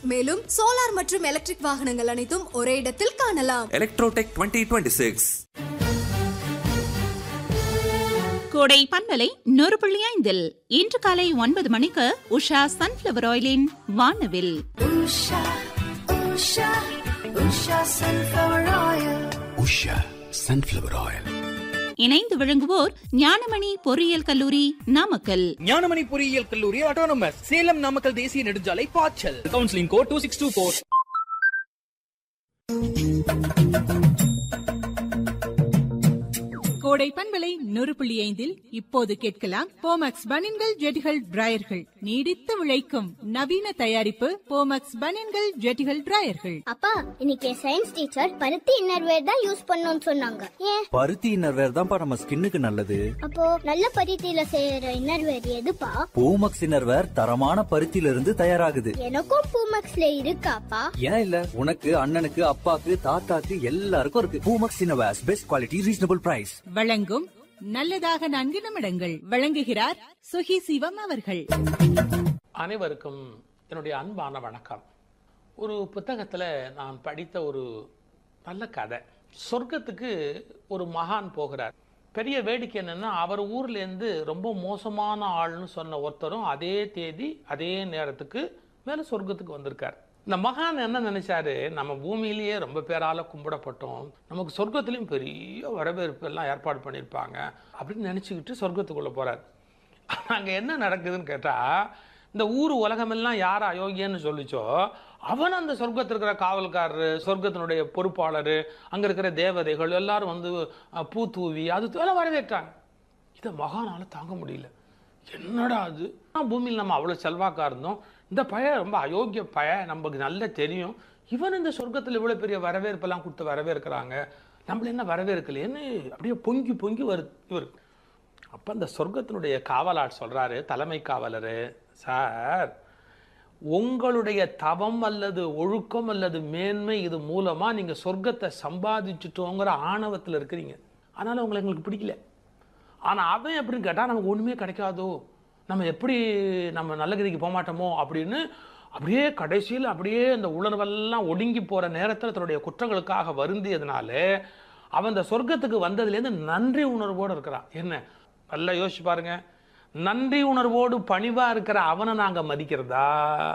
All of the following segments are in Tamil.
மேலும் சோலார் மற்றும் எலக்ட்ரிக் வாகனங்கள் அனைத்தும் ஒரே இடத்தில் காணலாம் எலக்ட்ரோடெக் டுவெண்ட்டி டுவெண்ட்டி சிக்ஸ் கோடை பண்பலை நூறு புள்ளி ஐந்தில் இன்று காலை ஒன்பது மணிக்கு உஷா சன்ஃபிளவர் ஆயிலின் வானவில் உஷா சன்ஃப்ளவர் ஆயில் இணைந்து விளங்குவோர் ஞானமணி பொறியியல் கல்லூரி நாமக்கல் ஞானமணி பொறியியல் கல்லூரி ஆட்டோனமஸ் சேலம் நாமக்கல் தேசிய நெடுஞ்சாலை பாய்ச்சல் counselling code two six two four கோடை பண்பலை நூறு புள்ளி ஐந்தில் இப்போது கேட்கலாம் போமக்ஸ் பனின்கள் ஜெட்டிகள் டிராயர்கள் நீடித்து உழைக்கும் நவீன தயாரிப்பு போமக்ஸ் பனின்கள் ஜெட்டிகள் டிராயர்கள் அப்பா இன்னைக்கு சயின்ஸ் டீச்சர் பருத்தி இன்னர்வேர் தான் யூஸ் பண்ணணும்னு சொன்னாங்க ஏன் பருத்தி இன்னர்வேர் தான்ப்பா நம்ம ஸ்கின்னுக்கு நல்லது அப்போ நல்ல பருத்தியில செய்யற இன்னர்வேர் எதுப்பா பூமக்ஸ் இன்னர்வேர் தரமான பருத்தியில இருந்து தயாராகுது எனக்கும் பூமக்ஸ்ல இருக்காப்பா ஏன் இல்ல உனக்கு அண்ணனுக்கு அப்பாக்கு தாத்தாக்கு எல்லாருக்கும் இருக்கு Poomex innerwears best quality reasonable price வழங்கும் நல்லதாக நான்கு நிமிடங்கள் வழங்குகிறார் சுகி சிவம் அவர்கள் அனைவருக்கும் என்னுடைய அன்பான வணக்கம் ஒரு புத்தகத்தில் நான் படித்த ஒரு நல்ல கதை சொர்க்கத்துக்கு ஒரு மகான் போகிறார் பெரிய வேடிக்கை என்னன்னா அவர் ஊர்லேருந்து ரொம்ப மோசமான ஆள்னு சொன்ன ஒருத்தரும் அதே தேதி அதே நேரத்துக்கு மேலே சொர்க்கத்துக்கு வந்திருக்கார் இந்த மகான் என்ன நினைச்சாரு நம்ம பூமியிலேயே ரொம்ப பேரால கும்பிடப்பட்டோம் நமக்கு சொர்க்கத்துலேயும் பெரிய வரவேற்பு எல்லாம் ஏற்பாடு பண்ணியிருப்பாங்க அப்படின்னு நினச்சிக்கிட்டு சொர்க்கத்துக்குள்ளே போறார் அங்கே என்ன நடக்குதுன்னு கேட்டால் இந்த ஊர் உலகமெல்லாம் யார் அயோக்கியன்னு சொல்லிச்சோ அவன் அந்த சொர்க்கத்தில் இருக்கிற காவல்காரரு சொர்க்கத்தினுடைய பொறுப்பாளர் அங்கே இருக்கிற தேவதைகள் எல்லாரும் வந்து அஹ், பூ தூவி அது எல்லாம் வரவேற்றாங்க இதை மகானால தாங்க முடியல என்னடா அது நான் பூமியில் நம்ம அவ்வளோ செல்வாக்கா இருந்தோம் இந்த பய ரொம்ப அயோக்கிய பய நமக்கு நல்லா தெரியும் இவன் இந்த சொர்க்கத்தில் இவ்வளோ பெரிய வரவேற்பெல்லாம் கொடுத்து வரவேற்கிறாங்க நம்மள என்ன வரவேற்கலையேன்னு அப்படியே பொங்கி பொங்கி வருது இவர் அப்போ அந்த சொர்க்கத்தினுடைய காவலார் சொல்கிறாரு தலைமை காவலர் சார் உங்களுடைய தவம் அல்லது ஒழுக்கம் அல்லது மேன்மை இது மூலமாக நீங்கள் சொர்க்கத்தை சம்பாதிச்சுட்டோங்கிற ஆணவத்தில் இருக்கிறீங்க அதனால் உங்களை எங்களுக்கு பிடிக்கல ஆனால் அவன் எப்படின்னு கேட்டால் நமக்கு ஒன்றுமே கிடைக்காதோ நம்ம எப்படி நம்ம நல்ல கதிக்கு போக மாட்டோமோ அப்படின்னு அப்படியே கடைசியில் அப்படியே அந்த உணர்வெல்லாம் ஒடுங்கி போகிற நேரத்தில் தன்னுடைய குற்றங்களுக்காக வருந்தியதுனால அவன் இந்த சொர்க்கத்துக்கு வந்ததுலேருந்து நன்றி உணர்வோடு இருக்கிறான் என்ன நல்லா யோசிச்சு பாருங்க நன்றி உணர்வோடு பணிவாக இருக்கிற அவனை நாங்கள் மதிக்கிறதா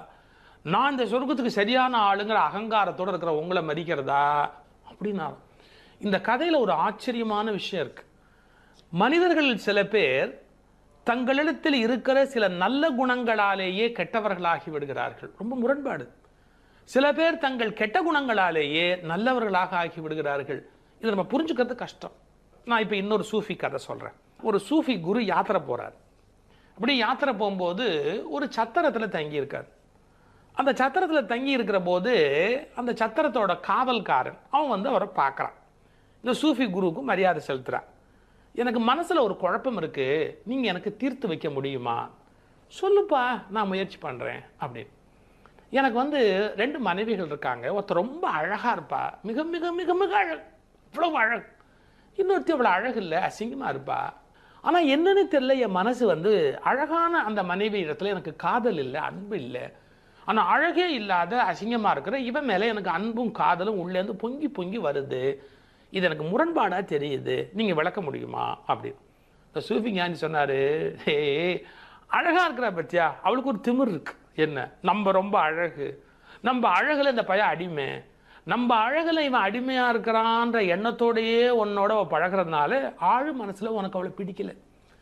நான் இந்த சொர்க்கத்துக்கு சரியான ஆளுங்கிற அகங்காரத்தோடு இருக்கிற உங்களை மதிக்கிறதா அப்படின்னா இந்த கதையில் ஒரு ஆச்சரியமான விஷயம் இருக்கு மனிதர்கள் சில பேர் தங்களிடத்தில் இருக்கிற சில நல்ல குணங்களாலேயே கெட்டவர்களாகி விடுகிறார்கள் ரொம்ப முரண்பாடு சில பேர் தங்கள் கெட்ட குணங்களாலேயே நல்லவர்களாக ஆகி விடுகிறார்கள் இதை நம்ம புரிஞ்சுக்கிறது கஷ்டம் நான் இப்போ இன்னொரு சூஃபி கதை சொல்கிறேன் ஒரு சூஃபி குரு யாத்திரை போகிறார் அப்படி யாத்திரை போகும்போது ஒரு சத்திரத்தில் தங்கியிருக்கார் அந்த சத்திரத்தில் தங்கி இருக்கிற போது அந்த சத்திரத்தோட காவல்காரன் அவன் வந்து அவரை பார்க்குறான் இந்த சூஃபி குருவுக்கு மரியாதை செலுத்துறான் எனக்கு மனசில் ஒரு குழப்பம் இருக்குது நீங்கள் எனக்கு தீர்த்து வைக்க முடியுமா சொல்லுப்பா நான் முயற்சி பண்ணுறேன் அப்படின்னு எனக்கு வந்து ரெண்டு மனைவிகள் இருக்காங்க ஒருத்தர் ரொம்ப அழகாக இருப்பா மிக மிக மிக மிக அழகு இவ்வளவு அழகு இன்னொருத்தி அவ்வளோ அழகு இல்லை அசிங்கமாக இருப்பா ஆனால் என்னன்னு தெரியல என் மனசு வந்து அழகான அந்த மனைவி இடத்துல எனக்கு காதல் இல்லை அன்பு இல்லை ஆனால் அழகே இல்லாத அசிங்கமாக இருக்கிற இவன் மேலே எனக்கு அன்பும் காதலும் உள்ளேருந்து பொங்கி பொங்கி வருது இது எனக்கு முரண்பாடாக தெரியுது நீங்கள் விளக்க முடியுமா அப்படின்னு இந்த சூஃபி ஞானி சொன்னார் ஹே அழகாக இருக்கிற பத்தியா அவளுக்கு ஒரு திமிர் இருக்கு என்ன நம்ம ரொம்ப அழகு நம்ம அழகுல இந்த பையன் அடிமை நம்ம அழகுல இவன் அடிமையா இருக்கிறான்ற எண்ணத்தோடையே உன்னோட அவ பழகுறதுனால ஆழ் மனசுல உனக்கு அவளை பிடிக்கல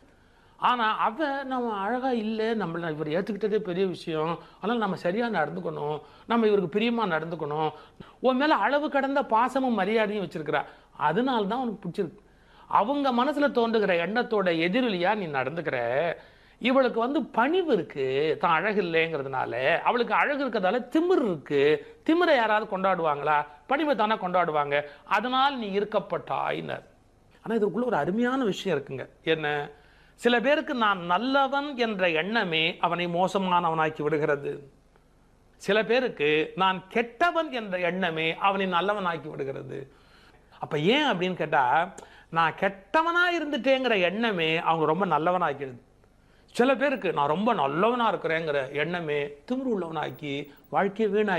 ஆனா அவ நம்ம அழகா இல்லை நம்மள இவர் ஏத்துக்கிட்டதே பெரிய விஷயம் அதனால நம்ம சரியா நடந்துக்கணும் நம்ம இவருக்கு பிரியமா நடந்துக்கணும் உன் மேல அளவு கடந்த பாசமும் மரியாதையும் வச்சிருக்கிறா அதனால தான் உனக்கு பிடிச்சிருக்கு அவங்க மனசுல தோன்றுகிற எண்ணத்தோட எதிரொலியா நீ நடந்துக்கிற இவளுக்கு வந்து பணிவு இருக்கு தான் அழகு இல்லைங்கிறதுனால அவளுக்கு அழகு இருக்கிறதால திமிர் இருக்கு திமிரை யாராவது கொண்டாடுவாங்களா பணிவை தானே கொண்டாடுவாங்க அதனால் நீ இருக்கப்பட்டாயினர் ஆனா இதுக்குள்ள ஒரு அருமையான விஷயம் இருக்குங்க என்ன சில பேருக்கு நான் நல்லவன் என்ற எண்ணமே அவனை மோசமானவனாக்கி விடுகிறது சில பேருக்கு நான் கெட்டவன் என்ற எண்ணமே அவனை நல்லவனாக்கி விடுகிறது அப்ப ஏன் அப்படின்னு கேட்டா நான் கெட்டவனா இருந்துட்டேங்கிற எண்ணமே அவங்க ரொம்ப நல்லவனாக்கிடுது சில பேருக்கு நான் ரொம்ப நல்லவனா இருக்கிறேங்கிற எண்ணமே திமிரு உள்ளவனாக்கி வாழ்க்கையை வீணாக்கி